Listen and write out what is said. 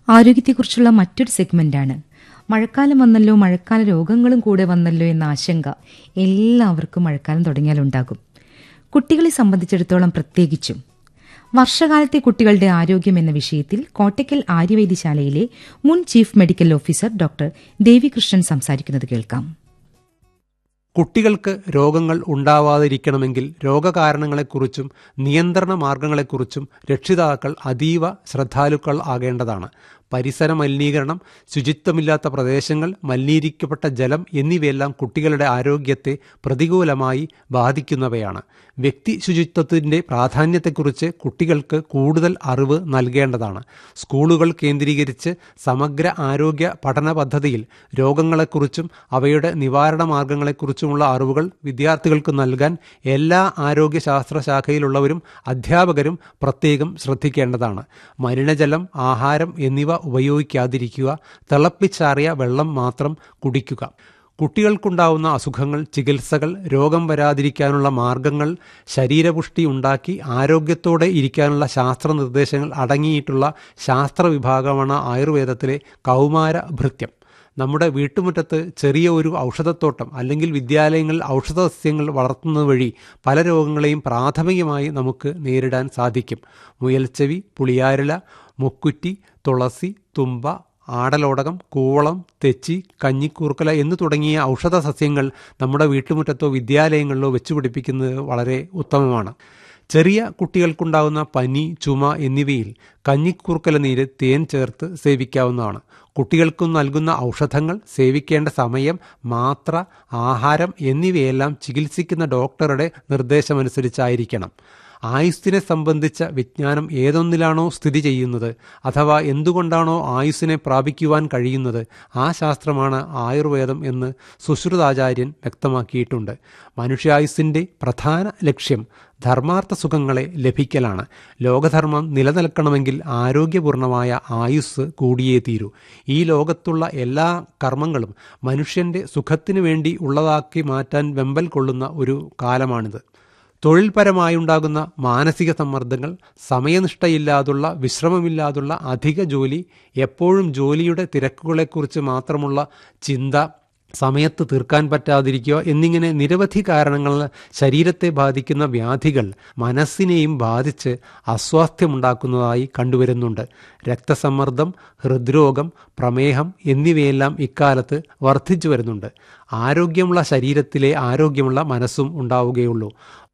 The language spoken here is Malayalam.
ആരോഗ്യത്തെക്കുറിച്ചുള്ള മറ്റൊരു സെഗ്മെന്റാണ് മഴക്കാലം വന്നല്ലോ മഴക്കാല രോഗങ്ങളും കൂടെ വന്നല്ലോ എന്ന ആശങ്ക എല്ലാവർക്കും മഴക്കാലം തുടങ്ങിയാലുണ്ടാകും കുട്ടികളെ സംബന്ധിച്ചിടത്തോളം പ്രത്യേകിച്ചും വർഷകാലത്തെ കുട്ടികളുടെ ആരോഗ്യം എന്ന വിഷയത്തിൽ കോട്ടയ്ക്കൽ ആര്യവൈദ്യശാലയിലെ മുൻ chief medical officer doctor Devikrishnan സംസാരിക്കുന്നത് കേൾക്കാം കുട്ടികൾക്ക് രോഗങ്ങൾ ഉണ്ടാവാതിരിക്കണമെങ്കിൽ രോഗകാരണങ്ങളെക്കുറിച്ചും നിയന്ത്രണ മാർഗങ്ങളെക്കുറിച്ചും രക്ഷിതാക്കൾ അതീവ ശ്രദ്ധാലുക്കൾ ആകേണ്ടതാണ് പരിസര മലിനീകരണം ശുചിത്വമില്ലാത്ത പ്രദേശങ്ങൾ മലിനീകരിക്കപ്പെട്ട ജലം എന്നിവയെല്ലാം കുട്ടികളുടെ ആരോഗ്യത്തെ പ്രതികൂലമായി ബാധിക്കുന്നവയാണ് വ്യക്തി ശുചിത്വത്തിൻ്റെ പ്രാധാന്യത്തെക്കുറിച്ച് കുട്ടികൾക്ക് കൂടുതൽ അറിവ് നൽകേണ്ടതാണ് സ്കൂളുകൾ കേന്ദ്രീകരിച്ച് സമഗ്ര ആരോഗ്യ പഠന പദ്ധതിയിൽ രോഗങ്ങളെക്കുറിച്ചും അവയുടെ നിവാരണ മാർഗങ്ങളെക്കുറിച്ചുമുള്ള അറിവുകൾ വിദ്യാർത്ഥികൾക്ക് നൽകാൻ എല്ലാ ആരോഗ്യശാസ്ത്ര ശാഖയിലുള്ളവരും അധ്യാപകരും പ്രത്യേകം ശ്രദ്ധിക്കേണ്ടതാണ് മലിനജലം ആഹാരം എന്നിവ ഉപയോഗിക്കാതിരിക്കുക തിളപ്പിച്ചാറിയ വെള്ളം മാത്രം കുടിക്കുക കുട്ടികൾക്കുണ്ടാവുന്ന അസുഖങ്ങൾ ചികിത്സകൾ രോഗം വരാതിരിക്കാനുള്ള മാർഗങ്ങൾ ശരീരപുഷ്ടി ഉണ്ടാക്കി ആരോഗ്യത്തോടെ ഇരിക്കാനുള്ള ശാസ്ത്ര നിർദ്ദേശങ്ങൾ അടങ്ങിയിട്ടുള്ള ശാസ്ത്ര വിഭാഗമാണ് ആയുർവേദത്തിലെ കൗമാര ഭൃത്യം നമ്മുടെ വീട്ടുമുറ്റത്ത് ചെറിയ ഒരു ഔഷധത്തോട്ടം അല്ലെങ്കിൽ വിദ്യാലയങ്ങളിൽ ഔഷധ സസ്യങ്ങൾ വളർത്തുന്നത് വഴി പല രോഗങ്ങളെയും പ്രാഥമികമായി നമുക്ക് നേരിടാൻ സാധിക്കും മുയൽച്ചെവി പുളിയാരില മുക്കുറ്റി തുളസി തുമ്പ ആടലോടകം കൂവളം തെച്ചി കഞ്ഞിക്കൂർക്കല എന്നു തുടങ്ങിയ ഔഷധ സസ്യങ്ങൾ നമ്മുടെ വീട്ടുമുറ്റത്തോ വിദ്യാലയങ്ങളിലോ വെച്ചുപിടിപ്പിക്കുന്നത് വളരെ ഉത്തമമാണ് ചെറിയ കുട്ടികൾക്കുണ്ടാകുന്ന പനി ചുമ എന്നിവയിൽ കഞ്ഞിക്കൂർക്കല നീര് തേൻ ചേർത്ത് സേവിക്കാവുന്നതാണ് കുട്ടികൾക്കും നൽകുന്ന ഔഷധങ്ങൾ സേവിക്കേണ്ട സമയം മാത്ര ആഹാരം എന്നിവയെല്ലാം ചികിത്സിക്കുന്ന ഡോക്ടറുടെ നിർദ്ദേശമനുസരിച്ചായിരിക്കണം ആയുസ്സിനെ സംബന്ധിച്ച വിജ്ഞാനം ഏതൊന്നിലാണോ സ്ഥിതി ചെയ്യുന്നത് അഥവാ എന്തുകൊണ്ടാണോ ആയുസ്സിനെ പ്രാപിക്കുവാൻ കഴിയുന്നത് ആ ശാസ്ത്രമാണ് ആയുർവേദം എന്ന് സുശ്രുതാചാര്യൻ വ്യക്തമാക്കിയിട്ടുണ്ട് മനുഷ്യായുസ്സിൻ്റെ പ്രധാന ലക്ഷ്യം ധർമാർത്ഥ സുഖങ്ങളെ ലഭിക്കലാണ് ലോകധർമ്മം നിലനിൽക്കണമെങ്കിൽ ആരോഗ്യപൂർണമായ ആയുസ് കൂടിയേ തീരൂ ഈ ലോകത്തുള്ള എല്ലാ കർമ്മങ്ങളും മനുഷ്യന്റെ സുഖത്തിനു വേണ്ടി ഉള്ളതാക്കി മാറ്റാൻ വെമ്പൽ കൊള്ളുന്ന ഒരു കാലമാണിത് തൊഴിൽപരമായുണ്ടാകുന്ന മാനസിക സമ്മർദ്ദങ്ങൾ സമയനിഷ്ഠയില്ലാതുള്ള വിശ്രമമില്ലാതുള്ള അധിക ജോലി എപ്പോഴും ജോലിയുടെ തിരക്കുകളെക്കുറിച്ച് മാത്രമുള്ള ചിന്ത സമയത്ത് തീർക്കാൻ പറ്റാതിരിക്കുക എന്നിങ്ങനെ നിരവധി കാരണങ്ങൾ ശരീരത്തെ ബാധിക്കുന്ന വ്യാധികൾ മനസ്സിനെയും ബാധിച്ച് അസ്വാസ്ഥ്യമുണ്ടാക്കുന്നതായി കണ്ടുവരുന്നുണ്ട് രക്തസമ്മർദ്ദം ഹൃദ്രോഗം പ്രമേഹം എന്നിവയെല്ലാം ഇക്കാലത്ത് വർദ്ധിച്ചു വരുന്നുണ്ട് ആരോഗ്യമുള്ള ശരീരത്തിലെ ആരോഗ്യമുള്ള മനസ്സും ഉണ്ടാവുകയുള്ളൂ